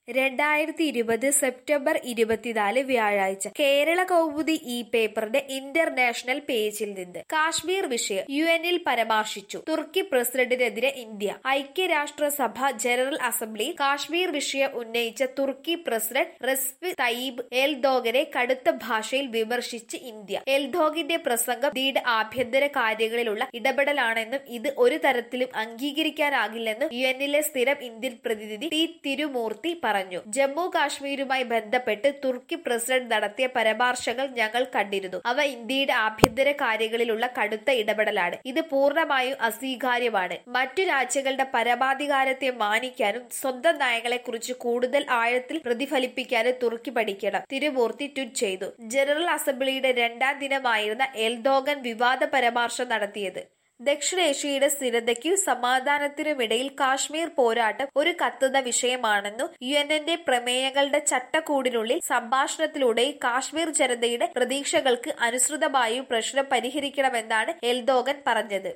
രണ്ടായിരത്തി ഇരുപത് സെപ്റ്റംബർ ഇരുപത്തിനാല് വ്യാഴാഴ്ച കേരള കൗമുദി ഈ പേപ്പറിന്റെ ഇന്റർനാഷണൽ പേജിൽ നിന്ന് കാശ്മീർ വിഷയം യു എന്നിൽ പരാമർശിച്ചു തുർക്കി പ്രസിഡന്റിനെതിരെ ഇന്ത്യ ഐക്യരാഷ്ട്രസഭ ജനറൽ അസംബ്ലിയിൽ കാശ്മീർ വിഷയം ഉന്നയിച്ച തുർക്കി പ്രസിഡന്റ് റെസ്പി തയ്യിബ് എൽദോഗനെ കടുത്ത ഭാഷയിൽ വിമർശിച്ച് ഇന്ത്യ എൽദോഗിന്റെ പ്രസംഗം ഇന്ത്യയുടെ ആഭ്യന്തര കാര്യങ്ങളിലുള്ള ഇടപെടലാണെന്നും ഇത് ഒരു തരത്തിലും അംഗീകരിക്കാനാകില്ലെന്നും യു എന്നിലെ സ്ഥിരം ഇന്ത്യൻ പ്രതിനിധി ടി തിരുമൂർത്തി പറഞ്ഞു ജമ്മു കാശ്മീരുമായി ബന്ധപ്പെട്ട് തുർക്കി പ്രസിഡന്റ് നടത്തിയ പരാമർശങ്ങൾ ഞങ്ങൾ കണ്ടിരുന്നു അവ ഇന്ത്യയുടെ ആഭ്യന്തര കാര്യങ്ങളിലുള്ള കടുത്ത ഇടപെടലാണ് ഇത് പൂർണ്ണമായും അസ്വീകാര്യമാണ് മറ്റു രാജ്യങ്ങളുടെ പരമാധികാരത്തെ മാനിക്കാനും സ്വന്തം നയങ്ങളെക്കുറിച്ച് കൂടുതൽ ആഴത്തിൽ പ്രതിഫലിപ്പിക്കാനും തുർക്കി പഠിക്കണം തിരുമൂർത്തി ട്വീറ്റ് ചെയ്തു ജനറൽ അസംബ്ലിയുടെ രണ്ടാം ദിനമായിരുന്ന എൽദോഗൻ വിവാദ പരാമർശം നടത്തിയത് ദക്ഷിണേഷ്യയുടെ സ്ഥിരതയ്ക്കും സമാധാനത്തിനുമിടയിൽ കാശ്മീർ പോരാട്ടം ഒരു കത്തുന്ന വിഷയമാണെന്നും യു എന്നിന്റെ പ്രമേയങ്ങളുടെ ചട്ടക്കൂടിനുള്ളിൽ സംഭാഷണത്തിലൂടെ കാശ്മീർ ജനതയുടെ പ്രതീക്ഷകൾക്ക് അനുസൃതമായും പ്രശ്നം പരിഹരിക്കണമെന്നാണ് എൽദോഗൻ പറഞ്ഞത്